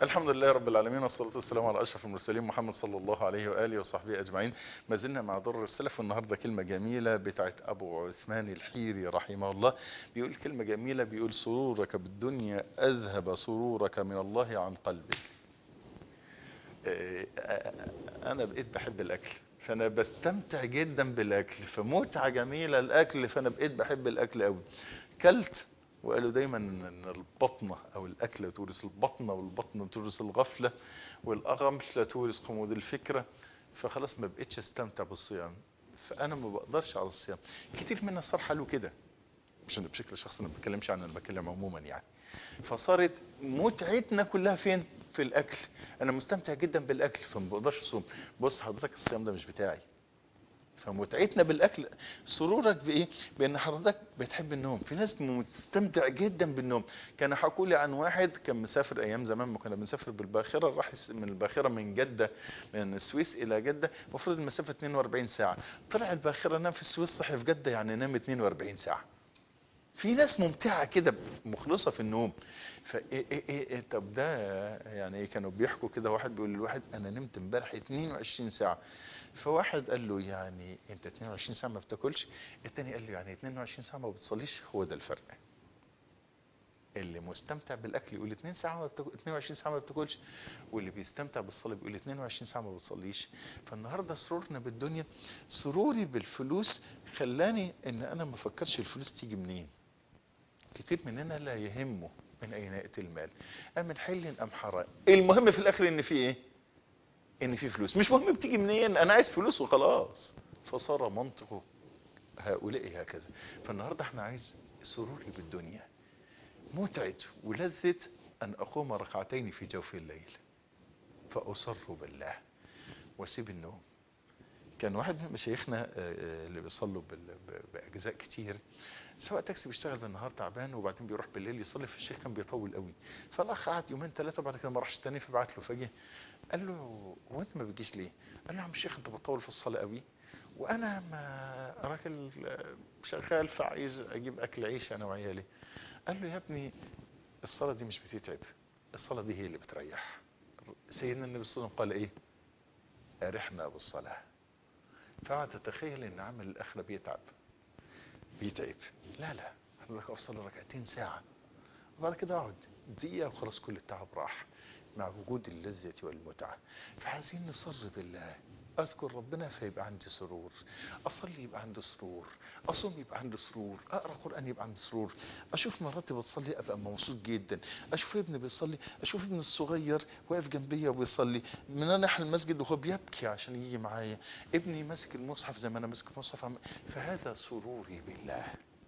الحمد لله رب العالمين والصلاة والسلام على أشرف المرسلين محمد صلى الله عليه وآله وصحبه أجمعين ما زلنا مع ضر السلف والنهاردة كلمة جميلة بتاعت أبو عثمان الحيري رحمه الله بيقول كلمة جميلة بيقول سرورك بالدنيا أذهب سرورك من الله عن قلبك آه، أنا بقيت بحب الأكل فأنا بستمتع جدا بالأكل فمتعة جميلة الأكل فأنا بقيت بحب الأكل أوي كلت وقالوا دايما ان البطنة او الاكلة تورث البطنة والبطنة تورث الغفلة والغفلة تورث قمود الفكرة فخلاص ما بقتش استمتع بالصيام فانا ما بقدرش على الصيام كتير منا صار حاله كده مش انا بشكل شخصي انا ما بتكلمش عن انا بتكلم عموما يعني فصارت متعتنا كلها فين في الاكل انا مستمتع جدا بالاكل فما بقدرش اصوم بص حضرتك الصيام ده مش بتاعي فمتعتنا بالاكل سرورك بايه بان حضرتك بتحب النوم في ناس مستمتع جدا بالنوم كان حكوا لي عن واحد كان مسافر ايام زمان ما كنا بنسافر بالباخره راح من الباخره من جده من السويس الى جده المفروض المسافه 42 ساعه طلع الباخره نام في السويس صحي في جده يعني نام 42 ساعه في ناس ممتعة كده مخلصة في النوم فايه ايه ايه ايه طب ده يعني ايه كانوا بيحكوا كده واحد بيقول لواحد انا نمت امبارح 22 ساعة فواحد قال له يعني انت 22 ساعة ما بتاكلش التاني قال له يعني 22 ساعة ما بتصليش هو ده الفرق اللي مستمتع بالاكل يقول 2 ساعه ما بتاكل 22 ساعه ما بتاكلش واللي بيستمتع بالصلاه بيقول 22 ساعه ما بتصليش فالنهارده سرورنا بالدنيا سروري بالفلوس خلاني ان انا ما افكرش الفلوس تيجي منين كتير مننا لا يهمه من اين ياتي المال ام من حل ام حرام المهم في الاخر ان في ايه ان في فلوس مش مهم بتيجي منين انا عايز فلوس وخلاص فصار منطقه هؤلاء هكذا فالنهارده احنا عايز سروري بالدنيا متعة ولذة أن أقوم ركعتين في جوف الليل فأصر بالله واسيب النوم كان واحد من مشايخنا اللي بيصلوا بأجزاء كتير سواء تاكسي بيشتغل بالنهار تعبان وبعدين بيروح بالليل يصلي في الشيخ كان بيطول قوي فالاخ قعد يومين ثلاثه بعد كده ما راحش تاني فبعت له فجاه قال له هو انت ما بتجيش ليه؟ قال له يا عم الشيخ انت بتطول في الصلاه قوي وانا ما راجل شغال فعايز اجيب اكل عيش انا وعيالي قال له يا ابني الصلاة دي مش بتتعب الصلاة دي هي اللي بتريح سيدنا النبي صلى الله عليه وسلم قال ايه ارحنا بالصلاة فقعد تتخيل ان عمل الاخرة بيتعب بيتعب لا لا حضرتك افصل ركعتين ساعة وبعد كده اقعد دقيقة وخلاص كل التعب راح مع وجود اللذة والمتعة فعايزين نصر بالله اذكر ربنا فيبقى عندي سرور اصلي يبقى عندي سرور اصوم يبقى عندي سرور اقرا قران يبقى عندي سرور اشوف مراتي بتصلي ابقى مبسوط جدا اشوف ابني بيصلي اشوف ابني الصغير واقف جنبي وبيصلي من انا ناحيه المسجد وهو بيبكي عشان يجي معايا ابني ماسك المصحف زي ما انا ماسك المصحف فهذا سروري بالله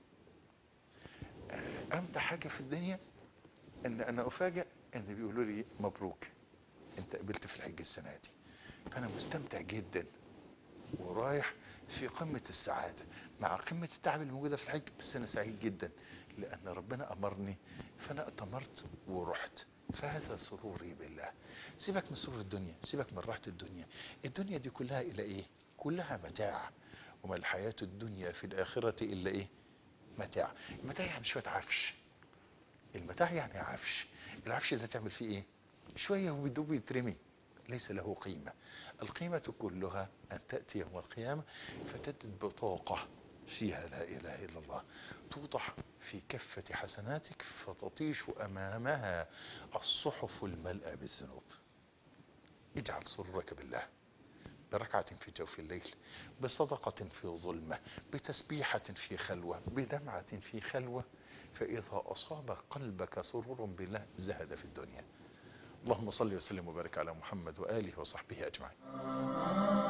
امتع حاجه في الدنيا ان انا افاجئ ان بيقولوا لي مبروك انت قبلت في الحج السنه دي فانا مستمتع جدا ورايح في قمة السعادة مع قمة التعب الموجودة في الحج بس انا سعيد جدا لان ربنا امرني فانا اتمرت ورحت فهذا سروري بالله سيبك من سرور الدنيا سيبك من راحة الدنيا الدنيا دي كلها الى ايه كلها متاع وما الحياة الدنيا في الاخرة الا ايه متاع المتاع يعني شوية عفش المتاع يعني عفش العفش ده تعمل فيه ايه شوية وبيدوب يترمي ليس له قيمة القيمة كلها أن تأتي يوم القيامة فتجد بطاقة فيها لا إله إلا الله توضع في كفة حسناتك فتطيش أمامها الصحف الملأى بالذنوب اجعل سرورك بالله بركعة في جوف الليل بصدقة في ظلمة بتسبيحة في خلوة بدمعة في خلوة فإذا أصاب قلبك سرور بالله زهد في الدنيا اللهم صل وسلم وبارك على محمد وآله وصحبه أجمعين